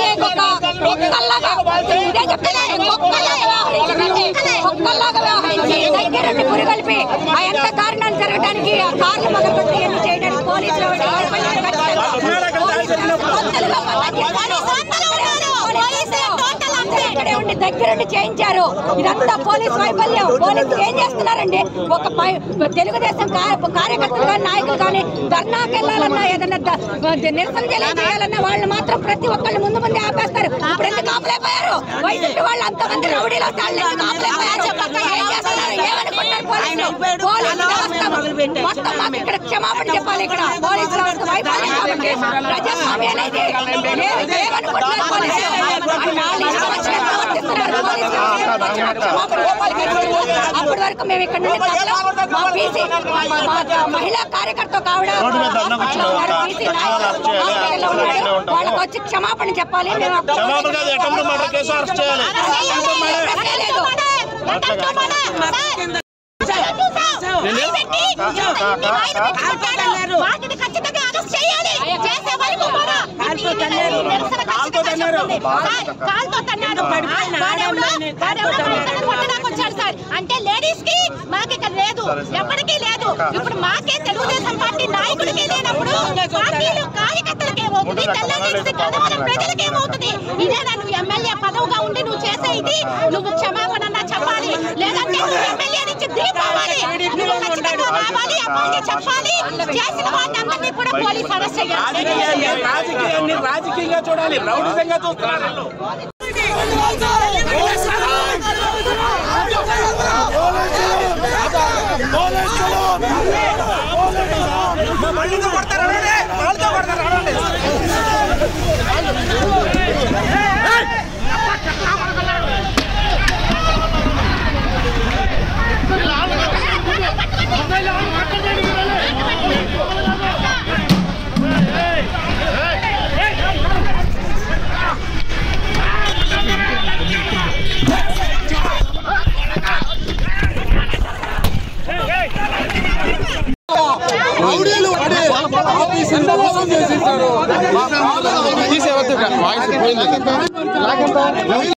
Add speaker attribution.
Speaker 1: MLA ఒక కుక్కల్లాగా ఇదే చెప్తున్నా కుక్కల్లాగా వ్యవహరించిందండి కుక్కల్లాగా వ్యవహరించి దగ్గరుండి పురిగొల్పి ఆ ఎంత కారణాలు జరగడానికి ఆ కార్లు మొదలుపెట్టి ఎన్ని చేయడానికి పోలీసులు ఎవరు వైఫల్యం ఖచ్చితంగా. వందలుగా మంది ఇక్కడే ఉండి దగ్గరుండి చేయించారు ఇదంతా పోలీస్ వైఫల్యం పోలీసులు ఏం చేస్తున్నారండి ఒక పై- తెలుగుదేశం కా- కార్యకర్తలు కానీ నాయకులు కానీ ధర్నాకి వెళ్ళాలన్నా ఏదన్నా ద- నిరసన తెలియజేయాలన్నా వాళ్ళు మాత్రం ప్రతి ఒక్కళ్ళు ముందు ముందే ఆపేస్తారు ఇప్పుడు ఎందుకు ఆపలేకపోయారు వైసీపీ వాళ్ళు అంతమంది రౌడీలు వస్తే వాళ్ళు ఎందుకు ఆపలేకపోయారు ఏం చేస్తున్నారు? ఏమనుకుంటున్నారు పోలీసులు? పోలీసు వ్యవస్థ మొత్తం మాకు ఇక్కడ క్షమాపణ చెప్పాలి ఇక్కడ పోలీసు వ్యవస్థ వైఫల్యం కాబట్టి ప్రజాస్వామ్యం అనేది ఏ- ఏమనుకుంటున్నారు పోలీసులు? వాళ్ళు ఇష్టం వచ్చినట్టు ప్రవర్తిస్తున్నారు పోలీసులు. క్షమాపణ చెప్పాలి ఖచ్చితంగా. అప్పటి వరకు మేము ఇక్కడ నుండి కదలం. మా బీసీ మా- మా మహిళా కార్యకర్త ఒక ఆవిడ
Speaker 2: రోడ్డు మీద ధర్నా కూర్చున్నారు.
Speaker 1: ఉన్నారు. బీసీ నాయకులు
Speaker 2: అరెస్ట్ చేయాలి.
Speaker 1: హాస్పిటల్లో ఉన్నారు.
Speaker 2: ఇక్కడే ఉంటాం.
Speaker 1: వాళ్ళకి వచ్చి క్షమాపణ చెప్పాలి మేము
Speaker 2: క్షమాపణ కాదు అటెంప్ట్ మర్డర్ కేసు అరెస్ట్ చేయాలి
Speaker 1: ప్రశ్నే లేదు. వాటిని ఖచ్చితంగా అరెస్ట్ చేయాలి చేసే వరకు కూడా నిరసన ఖచ్చితంగా ఉంటుంది. సార్, కాలుతో తన్నారు వాడెవడో వాడెవడో మనుషులను కొట్టడానికి వచ్చాడు సార్ అంటే లేడీస్ కి మాకు ఇక్కడ లేదు ఎవరికీ లేదు ఇప్పుడు మాకే తెలుగుదేశం పార్టీ నాయకుడికి లేనప్పుడు పార్టీలు కార్యకర్తలకు ఏమవుతుంది తెల్లగేసి గదవరం ప్రజలకు ఏమవుతుంది ఇదే నువ్వు ఎమ్మెల్యే పదవుగా ఉండి నువ్వు చేసే ఇది నువ్వు క్షమాపణ చెప్పాలి లేదంటే నువ్వు ఎమ్మెల్యే నుంచి దిగిపోవాలి నువ్వు ఖచ్చితంగా రావాలి అపాయింట్ చెప్పాలి చేసిన వాటిని అందరినీ కూడా పోలీస్ అరెస్ట్ చేయాలి
Speaker 3: రాజకీయాన్ని రాజకీయాన్ని రాజకీయంగా చూడాలి రౌడిజంగా చూస్తున్నారు మళ్ళీతో కొడతారు అనండి. వాళ్ళతో కొడతారు అనండి.
Speaker 4: రౌడీలు వాడి ఆఫీసులు మోసం చేసింటారు
Speaker 5: తీసేవద్దు వాయిస్ పోయింది